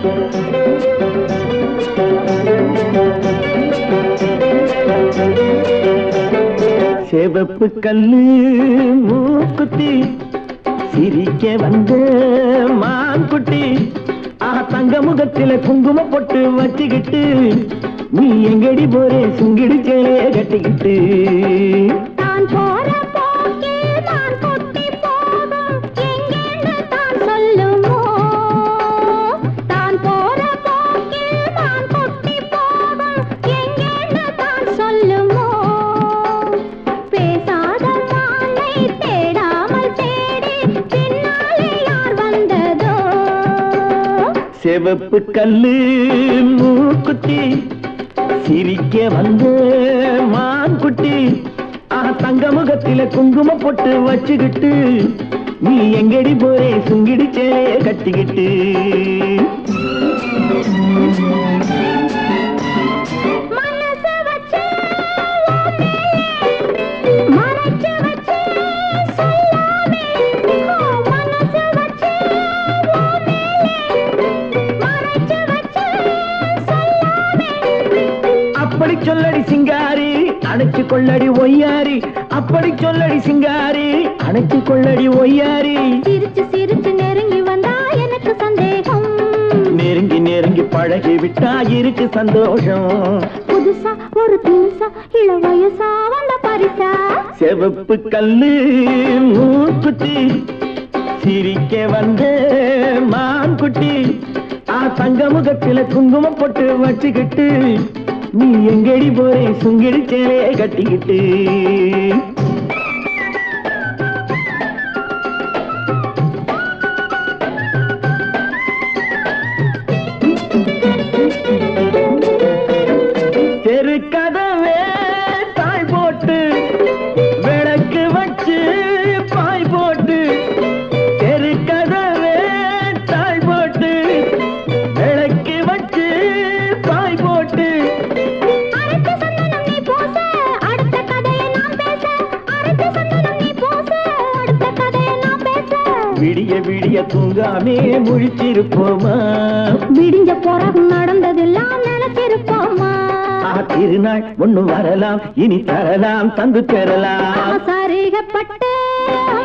செவப்பு கல்லு மூக்குத்தி சிரிக்க வந்த மான்குட்டி ஆஹா தங்க முகத்தில குங்கும பொட்டு வச்சுக்கிட்டு நீ எங்கடி போறே சுங்கிடி சேலைய கட்டிக்கிட்டு தான் போற போக்கில் தான் கொட்டி போகும் எங்கேன்னு தான் சொல்லுமோ தான் போற போக்கில் தான் கொட்டி போகும் எங்கேன்னு தான் சொல்லுமோ பேசாத மாலை தேடாமல் தேடி பின்னாலே யார் வந்ததோ செவப்பு கல்லு மூக்குத்தி சிரிக்க வந்த மான்குட்டி ஆஹா தங்க முகத்தில குங்கும பொட்டு வச்சுக்கிட்டு நீ எங்கடி போறே சுங்கிடி சேலைய கட்டிக்கிட்டு மனசு வச்சு மறைச்சு வச்சு சொல்லாமே ஓ மனசு வச்சு மறைச்சு வச்சு சொல்லாமே அப்படி சொல்லடி சிங்காரி அணைச்சு கொள்ளடி ஒய்யாரி அப்படி சொல்லடி சிங்காரி அணைச்சு கொள்ளடி ஒய்யாரி சிரிச்சு சிரிச்சு நெருங்கி வந்தா எனக்கு சந்தேகம் நெருங்கி நெருங்கி பழகி விட்டா இருக்கு சந்தோஷம் புதுசா ஒரு தினுசா இள வயசா வந்த பரிசா செவப்பு கல்லு மூக்குத்தி சிரிக்க வந்த மான்குட்டி ஆ தங்க முகத்தில குங்குமம் போட்டு வச்சுக்கிட்டு நீ எங்கடி போறே சுங்கிடி சேலைய கட்டிக்கிட்டு தெரு கதவே தாய் போட்டு விளக்கு வச்சு பாய் போட்டு தெரு கதவே தாய் போட்டு விளக்கு வச்சு பாய் போட்டு அரைச்ச சந்தனம் நீ பூச அடுத்த கதையை நான் பேச அரைச்ச சந்தனம் நீ பூச அடுத்த கதையை நான் பேச விடிய விடிய தூங்காமே முழிச்சிருப்போமா விடிஞ்ச பிறகு நடந்ததெல்லாம் நினைச்சிருப்போமா ஆ திருநாள் ஒண்ணு வரலாம் இனி தரலாம் தந்து பெறலாம் சரிகப்பட்டு